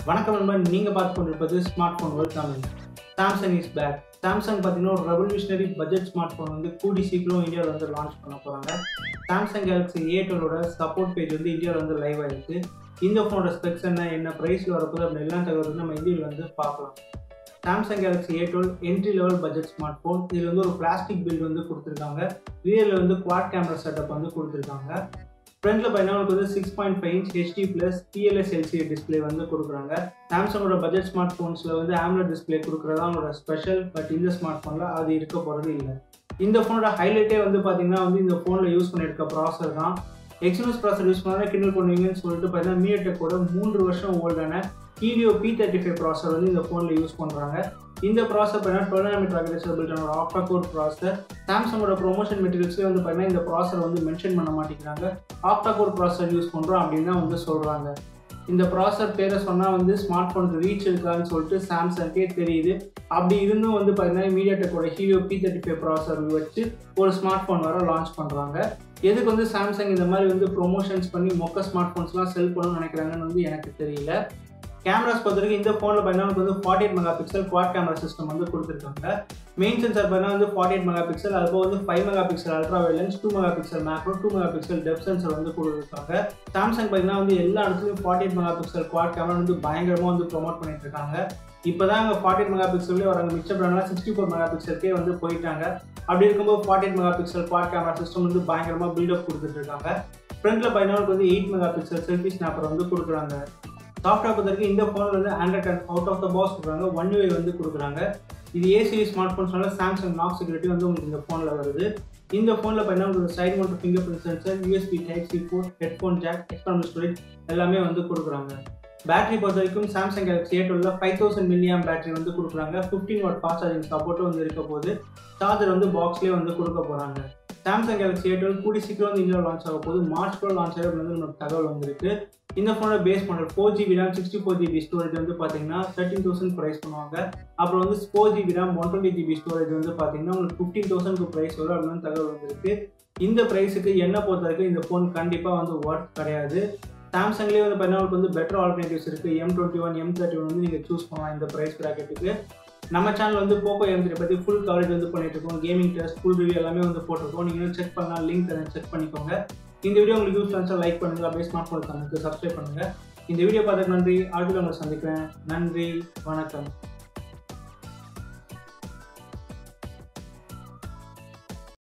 வணக்கம் நண்பன் நீங்கள் பார்த்து கொண்டிருப்பது smartphone world Tamil Samsung is back Samsung பார்த்தீங்கன்னா ஒரு ரெவல்யூஷனரி பட்ஜெட் ஸ்மார்ட் ஃபோன் வந்து கூடி சீக்கிரம் இந்தியாவில் வந்து லான்ச் பண்ண போகிறாங்க சாம்சங் கேலக்ஸி ஏ டுவெலோட சப்போர்ட் பேஜ் வந்து இந்தியாவில் வந்து லைவ் ஆயிருக்கு இந்த ஃபோனோட ஸ்பெக்ஸ் என்ன என்ன ப்ரைஸில் வரப்போகுது அப்படின்னு எல்லா தகவலும் நம்ம இந்தியாவில் வந்து பார்க்கலாம் Samsung Galaxy A twelve entry level budget smartphone இதில் வந்து ஒரு பிளாஸ்டிக் பில்ட் வந்து கொடுத்துருக்காங்க ரியலில் வந்து குவாட் கேமரா செட்டப் வந்து கொடுத்துருக்காங்க ஃப்ரண்ட்ல பார்த்தீங்கன்னா உங்களுக்கு வந்து six point five inch HD plus PLS LCD display வந்து கொடுக்குறாங்க சாம்சங்கோட பட்ஜெட் ஸ்மார்ட் ஃபோன்ஸில் வந்து ஆம்லெட் டிஸ்பிளே கொடுக்குறதா அவங்களோட ஸ்பெஷல் பட் இந்த ஸ்மார்ட் ஃபோனில் அது இருக்க போகிறது இல்லை இந்த ஃபோனோட ஹைலைட்டே வந்து பார்த்தீங்கன்னா வந்து இந்த ஃபோனில் யூஸ் பண்ணியிருக்க ப்ராசர் தான் எக்ஸினஸ் ப்ராசர் யூஸ் பண்ணால் கிண்டல் பண்ணுவீங்கன்னு சொல்லிட்டு பார்த்தீங்கன்னா மியட்டெக்கோட மூன்று வருஷம் ஓல்டான Helio P thirty five processor வந்து இந்த ஃபோனில் யூஸ் பண்ணுறாங்க இந்த ப்ராசர் பார்த்தீங்கன்னா டுவெல் நாமிட்டர் ஆர்கிடெக்சர் பில்டான ஒரு ஆக்டா கோர் ப்ராசர் சாம்சங்கோட ப்ரொமோஷன் மெட்டீரியல்ஸ்லேயே வந்து பார்த்தீங்கன்னா இந்த ப்ராசர் வந்து மென்ஷன் பண்ண மாட்டேங்கிறாங்க ஆக்டா கோர் ப்ராசர் யூஸ் பண்ணுறோம் அப்படின்னு தான் வந்து சொல்கிறாங்க இந்த ப்ராசர் பேரை சொன்னால் வந்து ஸ்மார்ட் ஃபோனுக்கு ரீச் இருக்கான்னு சொல்லிட்டு சாம்சங்கே தெரியுது அப்படி இருந்தும் வந்து பார்த்தீங்கன்னா மீடியா டெக்கோட Helio P thirty five processor வச்சு ஒரு ஸ்மார்ட் ஃபோன் வர லான்ச் பண்ணுறாங்க எதுக்கு வந்து சாம்சங் இந்த மாதிரி வந்து ப்ரொமோஷன்ஸ் பண்ணி மொக்க ஸ்மார்ட் ஃபோன்ஸ்லாம் செல் பண்ணணும்னு நினைக்கிறாங்கன்னு வந்து எனக்கு தெரியல கேமராஸ் பொறுத்த வரைக்கும் இந்த ஃபோனில் பார்த்தீங்கன்னா வந்து forty eight megapixel quad camera system வந்து கொடுத்துருக்காங்க மெயின் சென்சார் பார்த்தீங்கன்னா வந்து ஃபார்ட்டி எயிட் மெகா பிக்சல் அதுபோக வந்து five megapixel ultra wide lens two megapixel macro two megapixel depth sensor வந்து கொடுத்துருக்காங்க சாம்சங் பார்த்தீங்கன்னா வந்து எல்லா இடத்துலையும் forty eight megapixel quad camera வந்து பயங்கரமாக வந்து ப்ரொமோட் பண்ணிட்டு இருக்காங்க இப்போ தான் அங்கே ஃபார்ட்டி எயிட் மெகா பிக்சல்லே வராங்க மிச்ச பிராண்ட்லாம் சிக்ஸ்டி ஃபோர் மெகா பிக்சல்கே வந்து போயிட்டாங்க அப்படி இருக்கும்போது forty eight megapixel quad camera system வந்து பயங்கரமாக பில்டப் கொடுத்துட்டு இருக்காங்க ஃப்ரண்ட்டில் பார்த்தீங்கன்னா வந்து eight megapixel selfie snapper வந்து கொடுக்குறாங்க சாஃப்ட்வேர் பொறுத்த வரைக்கும் இந்த ஃபோனில் வந்து Android out of the box கொடுக்குறாங்க ஒன் யூஐ வந்து கொடுக்குறாங்க இது ஏ சீரிஸ் ஸ்மார்ட் ஃபோன்ஸ்னால சாம்சங் நாக் செக்யூரிட்டி வந்து உங்களுக்கு இந்த ஃபோனில் வருது இந்த ஃபோனில் பார்த்தீங்கன்னா உங்களுக்கு side mount finger fingerprint sensor USB type C port headphone jack external storage எல்லாமே வந்து கொடுக்குறாங்க பேட்டரி பொறுத்த வரைக்கும் Samsung Galaxy A twelve five thousand milliamp battery வந்து கொடுக்குறாங்க ஃபிஃப்டீன் வாட் ஃபாஸ்ட் சார்ஜிங் சப்போர்ட்டும் வந்து இருக்க போது சார்ஜர் வந்து பாக்ஸ்லேயே வந்து கொடுக்க போகிறாங்க சாம்சங் கேலக்ஸி ஏ டுவெல் கூடி சீக்கிரம் வந்து இந்தியாவில் லான்ச் ஆக போது மார்ச் கூட லான்ச் ஆகும் வந்து நமக்கு தகவல் வந்திருக்கு இந்த ஃபோனோட base model four GB RAM sixty four GB storage வந்து பார்த்தீங்கன்னா தேர்ட்டின் தௌசண்ட் ப்ரைஸ் பண்ணுவாங்க அப்புறம் வந்து four GB RAM one twenty GB storage வந்து பார்த்தீங்கன்னா உங்களுக்கு ஃபிஃப்டீன் தௌசண்ட்க்கு ப்ரைஸ் வரும் அப்படின்னு தகவல் வந்திருக்கு இந்த ப்ரைஸுக்கு என்ன பொறுத்த வரைக்கும் இந்த ஃபோன் கண்டிப்பாக வந்து ஒர்க் கிடையாது சாம்சங்லேயே வந்து பார்த்தீங்கன்னா உங்களுக்கு வந்து பெட்டர் ஆல்டர்னேட்டிவ்ஸ் இருக்குது M twenty one M thirty one வந்து நீங்கள் சூஸ் பண்ணலாம் இந்த ப்ரைஸ் ப்ராக்கெட்டுக்கு நம்ம சேனல் வந்து போக்கோ எம் த்ரீ பற்றி ஃபுல் கவரேஜ் வந்து பண்ணிட்டு இருக்கோம் கேமிங் டெஸ்ட் ஃபுல் ரிவ்யூ எல்லாமே வந்து போட்டிருக்கோம் நீங்கள் செக் பண்ணலாம் லிங்க் தரேன் செக் பண்ணிக்கோங்க இந்த வீடியோ உங்களுக்கு யூஸ் ஆனிச்சா லைக் பண்ணுங்கள் அப்படியே ஸ்மார்ட் ஃபோன் சேனலுக்கு சப்ஸ்கிரைப் பண்ணுங்கள் இந்த வீடியோ பார்த்துக்கு நன்றி அடுத்த உங்களை சந்திக்கிறேன் நன்றி வணக்கம்